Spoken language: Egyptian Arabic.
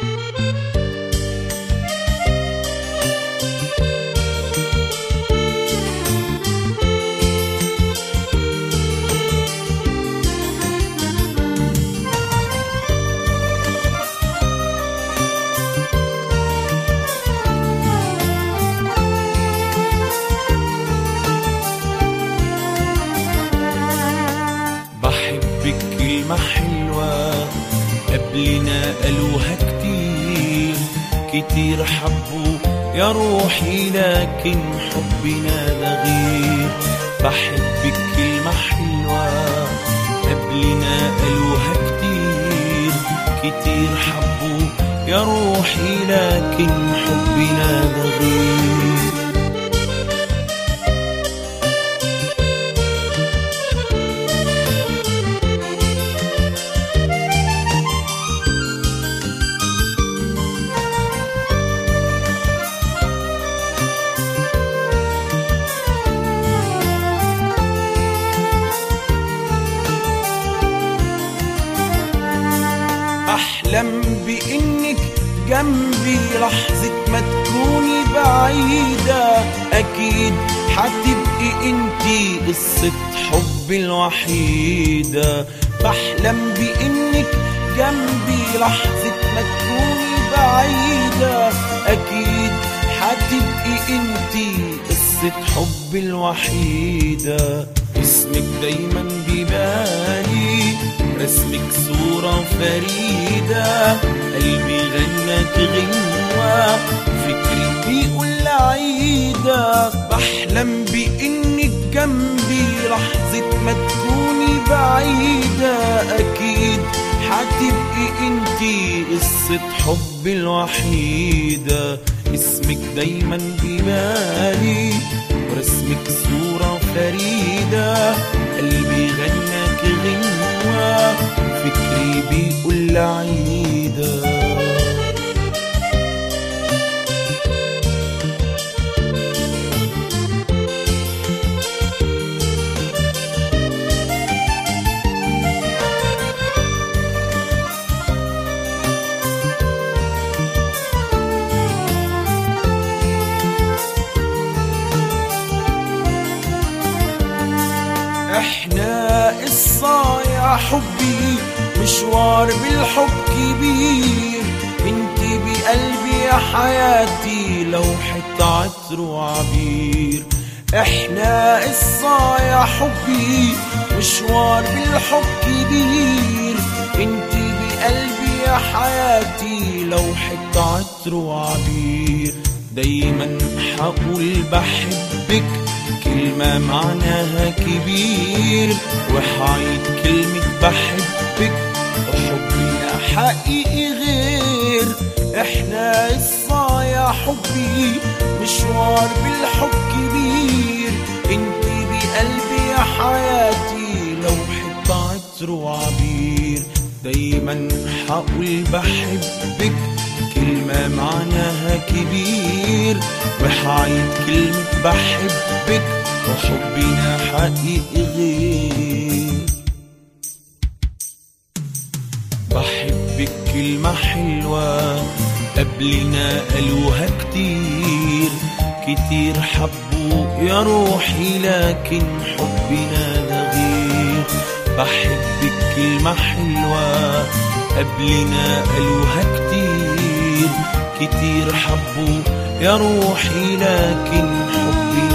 بحبك كلمة حلوة قبلنا قالوها كتير كتير حبوا يا روحي لكن حبنا ده غير بحبك كلمة حلوة قبلنا قالوها كتير كتير حبوا يا روحي لكن حبنا ده غير أحلم بإنك جنبي لحظة ما تكوني بعيدة أكيد حتبقي انتي قصة حبي الوحيدة بحلم بإنك جنبي لحظة ما تكوني بعيدة أكيد حتبقي انتي قصة حبي الوحيدة اسمك دايما ببالي رسمك صورة فريدة قلبي غنت غنوة فكري بيقول عيدة بحلم بإنك جنبي لحظة ما تكوني بعيدة أكيد حتبقي انتي قصة حبي الوحيدة اسمك دايما ببالي ورسمك صورة فريدة قلبي غناك غنوة فكري بيقول عيدة احنا قصة يا حبي مشوار بالحب كبير انتي بقلبي يا حياتي لوحة عطر وعبير احنا قصة يا حبي مشوار بالحب كبير انتي بقلبي يا حياتي لوحة عطر وعبير دايما حقول بحبك كلمة معناها كبير وحعيد كلمة بحبك وحبنا حقيقي غير احنا قصة يا حبي مشوار بالحب كبير انتي بقلبي يا حياتي لوحة عطر وعبير دايما حقول بحبك كلمة معناها كبير وحعيد كلمة بحبك وحبنا حقيقي غير بحبك كلمة حلوة قبلنا قالوها كتير كتير حبوا يا روحي لكن حبنا ده غير بحبك كلمة حلوة قبلنا قالوها كتير كتير حبوا يا روحي لكن حبنا